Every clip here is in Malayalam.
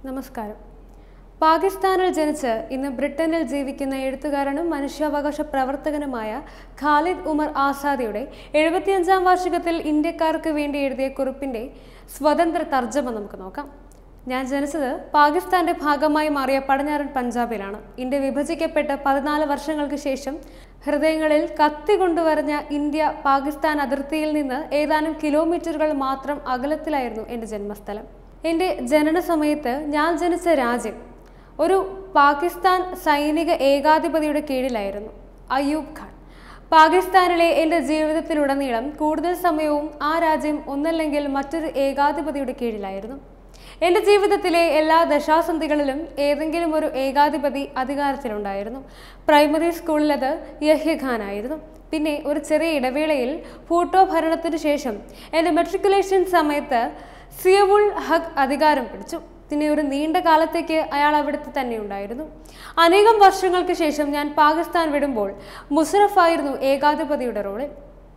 നമസ്കാരം പാകിസ്ഥാനിൽ ജനിച്ച് ഇന്ന് ബ്രിട്ടനിൽ ജീവിക്കുന്ന എഴുത്തുകാരനും മനുഷ്യാവകാശ പ്രവർത്തകനുമായ ഖാലിദ് ഉമർ ആസാദിയുടെ എഴുപത്തിയഞ്ചാം വാർഷികത്തിൽ ഇന്ത്യക്കാർക്ക് വേണ്ടി എഴുതിയ കുറിപ്പിന്റെ സ്വതന്ത്ര തർജ്ജമ നമുക്ക് നോക്കാം ഞാൻ ജനിച്ചത് പാകിസ്ഥാന്റെ ഭാഗമായി മാറിയ പടിഞ്ഞാറൻ പഞ്ചാബിലാണ് ഇന്ത്യ വിഭജിക്കപ്പെട്ട് പതിനാല് വർഷങ്ങൾക്ക് ശേഷം ഹൃദയങ്ങളിൽ കത്തി കൊണ്ടുവരഞ്ഞ ഇന്ത്യ പാകിസ്ഥാൻ അതിർത്തിയിൽ നിന്ന് ഏതാനും കിലോമീറ്ററുകൾ മാത്രം അകലത്തിലായിരുന്നു എൻ്റെ ജന്മസ്ഥലം എൻ്റെ ജനന സമയത്ത് ഞാൻ ജനിച്ച രാജ്യം ഒരു പാകിസ്ഥാൻ സൈനിക ഏകാധിപതിയുടെ കീഴിലായിരുന്നു അയ്യൂബ് ഖാൻ പാകിസ്ഥാനിലെ എൻ്റെ ജീവിതത്തിലുടനീളം കൂടുതൽ സമയവും ആ രാജ്യം ഒന്നല്ലെങ്കിൽ മറ്റൊരു ഏകാധിപതിയുടെ കീഴിലായിരുന്നു എൻ്റെ ജീവിതത്തിലെ എല്ലാ ദശാസന്ധികളിലും ഏതെങ്കിലും ഒരു ഏകാധിപതി അധികാരത്തിലുണ്ടായിരുന്നു പ്രൈമറി സ്കൂളിൽ അത് യഹ്യ ഖാൻ ആയിരുന്നു പിന്നെ ഒരു ചെറിയ ഇടവേളയിൽ ഭൂട്ടോ ഭരണത്തിനു ശേഷം എൻ്റെ മെട്രിക്കുലേഷൻ സമയത്ത് സിയവുൾ ഹഖ് അധികാരം പിടിച്ചു പിന്നെ ഒരു നീണ്ട കാലത്തേക്ക് അയാൾ അവിടുത്തെ തന്നെ ഉണ്ടായിരുന്നു അനേകം വർഷങ്ങൾക്ക് ശേഷം ഞാൻ പാകിസ്ഥാൻ വിടുമ്പോൾ മുഷറഫായിരുന്നു ഏകാധിപതിയുടെ റോളിൽ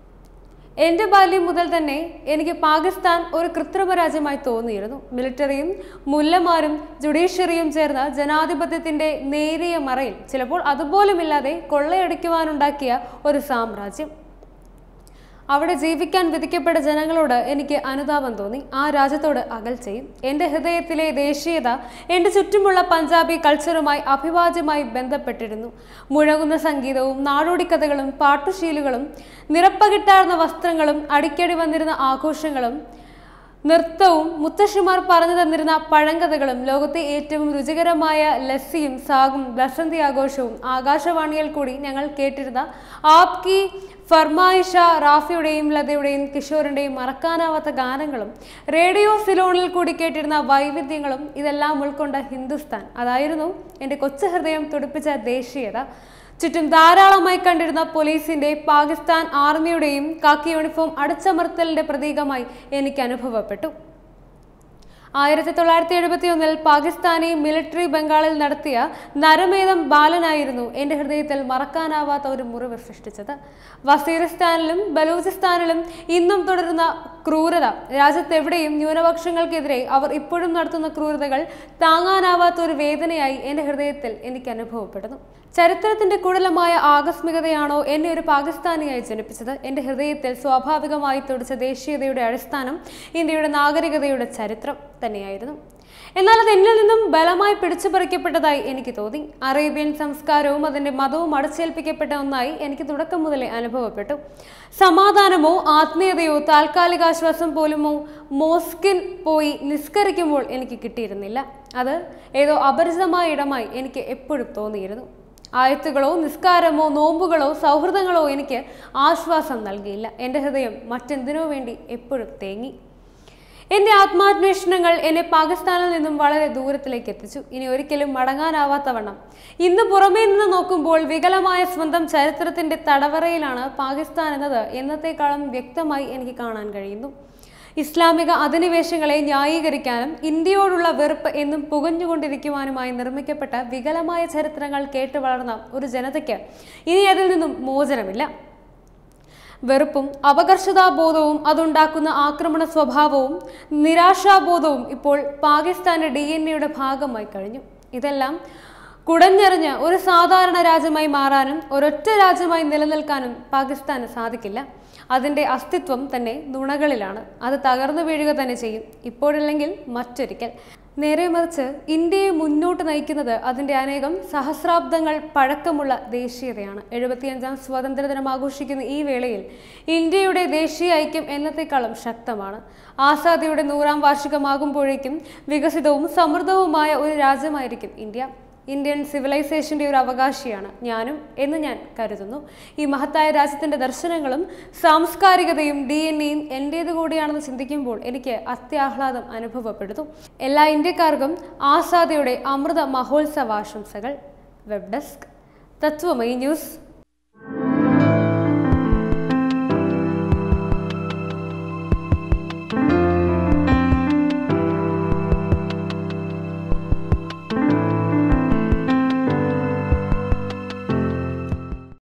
എൻ്റെ ബാല്യം മുതൽ തന്നെ എനിക്ക് പാകിസ്ഥാൻ ഒരു കൃത്രിമ രാജ്യമായി തോന്നിയിരുന്നു മിലിറ്ററിയും മുല്ലമാരും ജുഡീഷ്യറിയും ചേർന്ന ജനാധിപത്യത്തിന്റെ നേരിയ മറയിൽ ചിലപ്പോൾ അതുപോലുമില്ലാതെ കൊള്ളയടിക്കുവാനുണ്ടാക്കിയ ഒരു സാമ്രാജ്യം അവിടെ ജീവിക്കാൻ വിധിക്കപ്പെട്ട ജനങ്ങളോട് എനിക്ക് അനുതാപം തോന്നി ആ രാജ്യത്തോട് അകൽച്ചയും എൻ്റെ ഹൃദയത്തിലെ ദേശീയത എൻ്റെ ചുറ്റുമുള്ള പഞ്ചാബി കൾച്ചറുമായി അഭിവാജ്യമായി ബന്ധപ്പെട്ടിരുന്നു മുഴങ്ങുന്ന സംഗീതവും നാടോടിക്കഥകളും പാട്ടുശീലുകളും നിറപ്പകിട്ടാർന്ന വസ്ത്രങ്ങളും അടിക്കടി വന്നിരുന്ന ആഘോഷങ്ങളും നൃത്തവും മുത്തശ്ശിമാർ പറഞ്ഞു തന്നിരുന്ന പഴങ്കഥകളും ലോകത്തെ ഏറ്റവും രുചികരമായ ലസ്സിയും സാഗും ബസന്തി ആഘോഷവും ആകാശവാണിയിൽ കൂടി ഞങ്ങൾ കേട്ടിരുന്ന ആപ്കി ഫർമായിഷ റാഫിയുടെയും ലതയുടെയും കിഷോറിന്റെയും മറക്കാനാവാത്ത ഗാനങ്ങളും റേഡിയോ സിലോണിൽ കൂടി കേട്ടിരുന്ന വൈവിധ്യങ്ങളും ഇതെല്ലാം ഉൾക്കൊണ്ട ഹിന്ദുസ്ഥാൻ അതായിരുന്നു എൻ്റെ കൊച്ചു ഹൃദയം തുടിപ്പിച്ച ദേശീയത ചുറ്റും ധാരാളമായി കണ്ടിരുന്ന പോലീസിന്റെ പാകിസ്ഥാൻ ആർമിയുടെയും കാക്കി യൂണിഫോം അടിച്ചമർത്തലിന്റെ പ്രതീകമായി എനിക്ക് അനുഭവപ്പെട്ടു ആയിരത്തി തൊള്ളായിരത്തി എഴുപത്തി ഒന്നിൽ പാകിസ്ഥാനി മിലിറ്ററി ബംഗാളിൽ നടത്തിയ നരമേധം ബാലനായിരുന്നു എൻ്റെ ഹൃദയത്തിൽ മറക്കാനാവാത്ത ഒരു മുറിവ് സൃഷ്ടിച്ചത് വസീറിസ്ഥാനിലും ബലൂചിസ്ഥാനിലും ഇന്നും തുടരുന്ന ക്രൂരത രാജ്യത്തെവിടെയും ന്യൂനപക്ഷങ്ങൾക്കെതിരെ അവർ ഇപ്പോഴും നടത്തുന്ന ക്രൂരതകൾ താങ്ങാനാവാത്ത ഒരു വേദനയായി എൻ്റെ ഹൃദയത്തിൽ എനിക്ക് അനുഭവപ്പെടുന്നു ചരിത്രത്തിന്റെ കുടലമായ ആകസ്മികതയാണോ എന്നെ ഒരു പാകിസ്ഥാനിയായി ജനിപ്പിച്ചത് എൻ്റെ ഹൃദയത്തിൽ സ്വാഭാവികമായി തുടിച്ച ദേശീയതയുടെ അടിസ്ഥാനം ഇന്ത്യയുടെ നാഗരികതയുടെ ചരിത്രം തന്നെയായിരുന്നു എന്നാൽ അത് എന്നിൽ നിന്നും ബലമായി പിടിച്ചു പറിക്കപ്പെട്ടതായി എനിക്ക് തോന്നി അറേബ്യൻ സംസ്കാരവും അതിൻ്റെ മതവും അടച്ചേൽപ്പിക്കപ്പെട്ട ഒന്നായി എനിക്ക് തുടക്കം മുതലേ അനുഭവപ്പെട്ടു സമാധാനമോ ആത്മീയതയോ താൽക്കാലികാശ്വാസം പോലുമോ മോസ്കിൻ പോയി നിസ്കരിക്കുമ്പോൾ എനിക്ക് കിട്ടിയിരുന്നില്ല അത് ഏതോ അപരിചിതമായ ഇടമായി എനിക്ക് എപ്പോഴും തോന്നിയിരുന്നു ആയത്തുകളോ നിസ്കാരമോ നോമ്പുകളോ സൗഹൃദങ്ങളോ എനിക്ക് ആശ്വാസം നൽകിയില്ല എൻ്റെ ഹൃദയം മറ്റെന്തിനോ വേണ്ടി എപ്പോഴും തേങ്ങി എൻ്റെ ആത്മാന്വേഷണങ്ങൾ എന്നെ പാകിസ്ഥാനിൽ നിന്നും വളരെ ദൂരത്തിലേക്ക് എത്തിച്ചു ഇനി ഒരിക്കലും മടങ്ങാനാവാത്ത വണ്ണം ഇന്ന് പുറമേ നിന്ന് നോക്കുമ്പോൾ വികലമായ സ്വന്തം ചരിത്രത്തിന്റെ തടവറയിലാണ് പാകിസ്ഥാൻ എന്നത് എന്നത്തെക്കാളും വ്യക്തമായി എനിക്ക് കാണാൻ കഴിയുന്നു ഇസ്ലാമിക അധിനിവേശങ്ങളെ ന്യായീകരിക്കാനും ഇന്ത്യയോടുള്ള വെറുപ്പ് എന്നും പുകഞ്ഞുകൊണ്ടിരിക്കുവാനുമായി നിർമ്മിക്കപ്പെട്ട വികലമായ ചരിത്രങ്ങൾ കേട്ടു വളർന്ന ഒരു ജനതയ്ക്ക് ഇനി അതിൽ നിന്നും മോചനമില്ല വെറുപ്പും അപകർഷതാബോധവും അതുണ്ടാക്കുന്ന ആക്രമണ സ്വഭാവവും നിരാശാബോധവും ഇപ്പോൾ പാകിസ്ഥാന്റെ ഡി എൻ എയുടെ ഭാഗമായി കഴിഞ്ഞു ഇതെല്ലാം കുടഞ്ഞെറിഞ്ഞ് ഒരു സാധാരണ രാജ്യമായി മാറാനും ഒരൊറ്റ രാജ്യമായി നിലനിൽക്കാനും പാകിസ്ഥാന് സാധിക്കില്ല അതിൻ്റെ അസ്തിത്വം തന്നെ നുണകളിലാണ് അത് തകർന്നു വീഴുക തന്നെ ചെയ്യും ഇപ്പോഴല്ലെങ്കിൽ മറ്റൊരിക്കൽ നേരെ മറിച്ച് ഇന്ത്യയെ മുന്നോട്ട് നയിക്കുന്നത് അതിൻ്റെ അനേകം സഹസ്രാബ്ദങ്ങൾ പഴക്കമുള്ള ദേശീയതയാണ് എഴുപത്തിയഞ്ചാം സ്വാതന്ത്ര്യദിനം ആഘോഷിക്കുന്ന ഈ വേളയിൽ ഇന്ത്യയുടെ ദേശീയ ഐക്യം എന്നത്തെക്കാളും ശക്തമാണ് ആസാദിയുടെ നൂറാം വാർഷികമാകുമ്പോഴേക്കും വികസിതവും സമൃദ്ധവുമായ ഒരു രാജ്യമായിരിക്കും ഇന്ത്യ ഇന്ത്യൻ സിവിലൈസേഷന്റെ ഒരു അവകാശിയാണ് ഞാനും എന്ന് ഞാൻ കരുതുന്നു ഈ മഹത്തായ രാജ്യത്തിന്റെ ദർശനങ്ങളും സാംസ്കാരികതയും ഡി എൻ എയും എൻ്റേത് കൂടിയാണെന്ന് ചിന്തിക്കുമ്പോൾ എനിക്ക് അത്യാഹ്ലാദം അനുഭവപ്പെടുന്നു എല്ലാ ഇന്ത്യക്കാർക്കും ആസാദിയുടെ അമൃത മഹോത്സവാശംസകൾ വെബ് ഡെസ്ക് തത്വമയി ന്യൂസ്